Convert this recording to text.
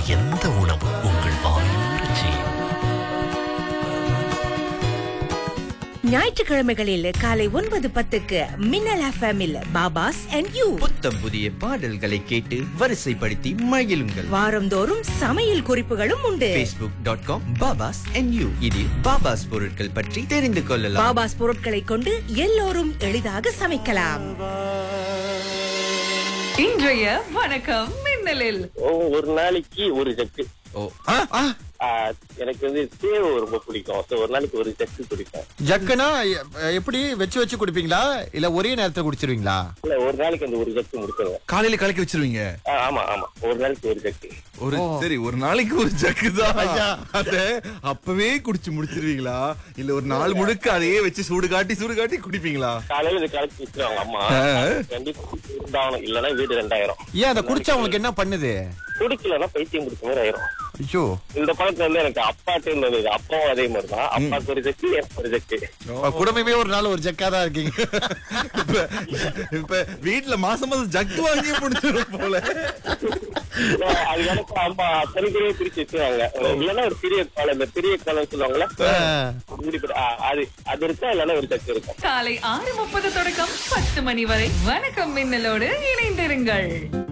எந்த உணவு உங்கள் ஆயுள் செய்யும் ஞாயிற்றுக்கிழமைகளில் காலை ஒன்பது பத்துக்கு மின்னல் எஃப்எம்மில் பாபாஸ் அண்ட் யூ புத்தம் புதிய பாடல்களை கேட்டு வரிசைப்படுத்தி மகிழுங்கள் வாரந்தோறும் சமையல் குறிப்புகளும் உண்டு facebook.com dot com Babas and you இதில் பாபாஸ் பொருட்கள் பற்றி தெரிந்து கொள்ளலாம் பாபாஸ் பொருட்களை கொண்டு எல்லோரும் எளிதாக சமைக்கலாம் இன்றைய வணக்கம் மின்னலில் ஓ- ஒரு நாளைக்கு ஒரு ஜக்கு ஓ ஆ, எனக்கு வந்து தேவை ரொம்ப பிடிக்கும் ஸோ ஒரு நாளைக்கு ஒரு ஜக்கு குடிப்பேன் ஜக்குனா எ- எப்படி வச்சு வச்சு குடிப்பீங்களா இல்ல ஒரே நேரத்துல குடிச்சிருவீங்களா இல்ல ஒரு நாளைக்கு அந்த ஒரு ஜக்கு முடிச்சிருவேன் காலையில கலக்கி வச்சிருவீங்க ஆ, ஆமா ஆமா ஒரு நாளைக்கு ஒரு ஜக்கு ஒரு சரி ஒரு நாளைக்கு ஒரு ஜக்கு தான் அத அப்பவே குடிச்சு முடிச்சிருவீங்களா இல்ல ஒரு நாள் முழுக்க அதையே வச்சு சூடு காட்டி சூடு காட்டி குடிப்பீங்களா காலையில இது கலக்கி வச்சிருவாங்க அம்மா ஆ. கண்டிப்பா இருந்தாகணும் இல்லைன்னா வீடு ரெண்டாயிரம் ஏன் அதை குடிச்சா உங்களுக்கு என்ன பண்ணுது குடிக்கலன்னா பைத்தியம் குடிச்ச மாதிரி ஆயிரும் ஐயோ இந்த பழக்கம் வந்து எனக்கு அப்பாட்டு இருந்தது அப்பாவும் அதே மாதிரி தான் அப்பாவுக்கு ஒரு ஜக்கு எனக்கு ஒரு ஜக்கு குடும்பமே ஒரு நாள் ஒரு ஜக்கா தான் இருக்கீங்க இப்ப இப்ப வீட்டுல மாசம் மாசம் ஜக்கு வாங்கி முடிச்சிடும் போல அது எனக்கு அம்மா தனித்தனியே பிரிச்சு வச்சுருவாங்க இல்லைன்னா ஒரு பெரிய காலம் இந்த பெரிய காலம் சொல்லுவாங்கல்ல இப்படி- ஆ, அது அது இருக்கா இல்லைன்னா ஒரு ஜக்கு இருக்கும் காலை ஆறு முப்பது தொடக்கம் பத்து மணி வரை வணக்கம் மின்னலோடு இணைந்திருங்கள்